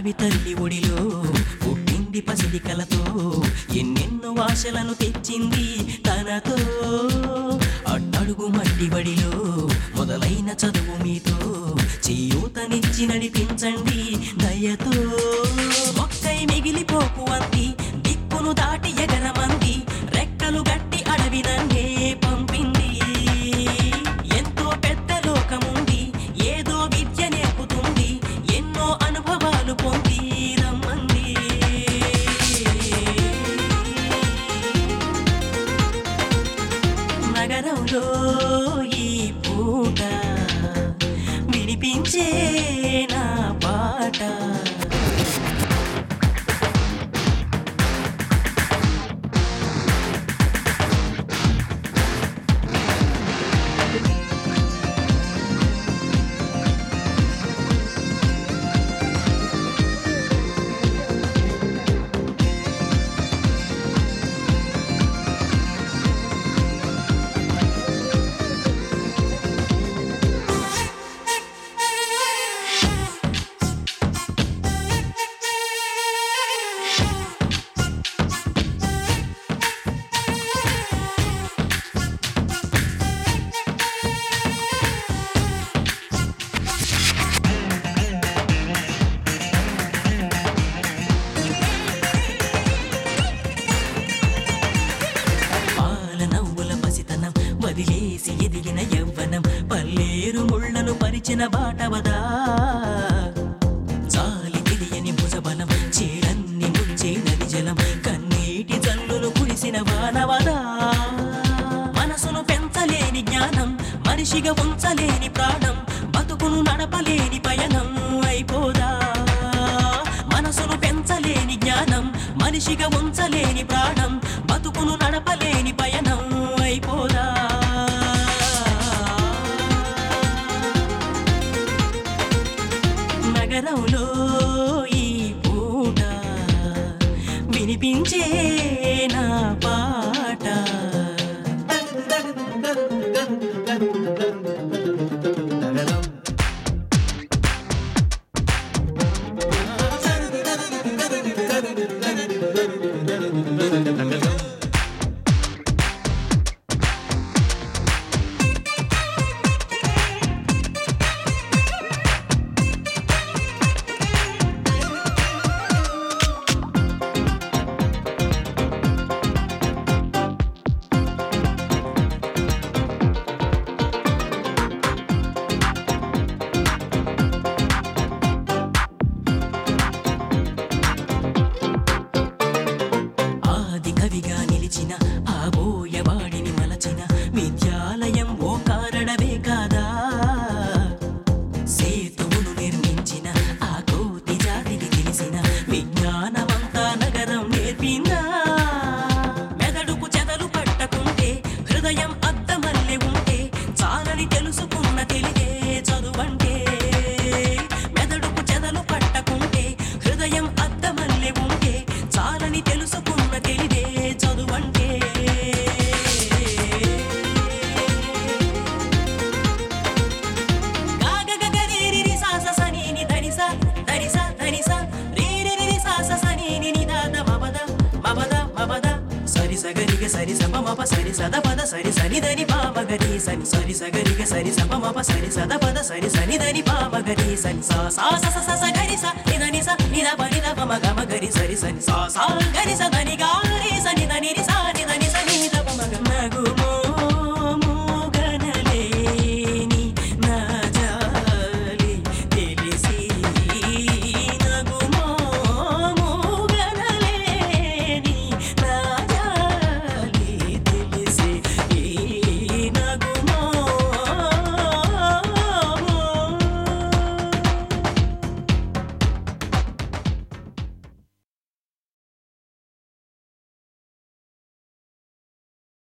అడవి తల్లి ఒడిలో పుట్టింది పసిడి కలతో ఎన్నెన్నో ఆశలను తెచ్చింది తనతో అట్టడుగు మట్టి బడిలో మొదలైన చదువు మీతో చేయూతనిచ్చి నడిపించండి దయతో మొక్కై మిగిలిపోకు అంది దిక్కును దాటి ఎగరమంది రెక్కలు గట్టి అడవి నన్నే పంపింది ఎంతో పెద్ద లోకముంది ఏదో విద్య నేర్పుతుంది ఎన్నో అనుభవాలు పొంది రమ్మంది నగరంలో ఈ పూట వినిపించే నా పాట పాల నవ్వుల పసితనం వదిలేసి ఎదిగిన యవ్వనం పల్లేరు ముళ్ళను పరిచిన బాటవదా చాలి తెలియని భుజబలం చేరన్ని ముంచే నది జలం కన్నీటి జల్లులు కురిసిన వానవదా మనసును పెంచలేని జ్ఞానం మనిషిగా ఉంచలేని ప్రాణం బతుకును నడపలేని పయనం అయిపోదా మనసును పెంచలేని జ్ఞానం మనిషిగా ఉంచలేని ప్రాణం బతుకును నడపలేని పయనం అయిపోదా నగరంలో ఈ పూట వినిపించే నా పాట ఆది కవిగా నిలిచిన ఆ బోయవాడిని మలచిన విద్యాలయం ఓ కారణమే కాదా సేతువును నిర్మించిన ఆ కోటి జాతికి తెలిసిన విజ్ఞానమంతా నగరం నేర్పిందా మెదడుకు చెదలు పట్టకుంటే హృదయం అద్దమల్లె ఉంటే చాలని తెలుసుకున్న తెలివే చదువంటే మెదడుకు చెదలు పట్టకుంటే హృదయం అద్దమల్లె ఉంటే చాలని తెలుసుకున్న తెలివే చదువంటే గాగగగరిరిరి సాస సనీని ధనిస ధనిస ధనిస రీరిరిరి సాస సనీని నిదాద మమద మమద మమద సరి సగరిగ సరి సప మప సరి సద పద సరి సని దని పామగరి సని సరి సగరిగ సరి సప మప సరి సద పద సరి సని దని పామగరి సని సా సా స స స స గరి స నిదని స నిద పని ద పమ గమ గరి సరి సని సా సా గరి స దని గారి సని దని రి సా నిదని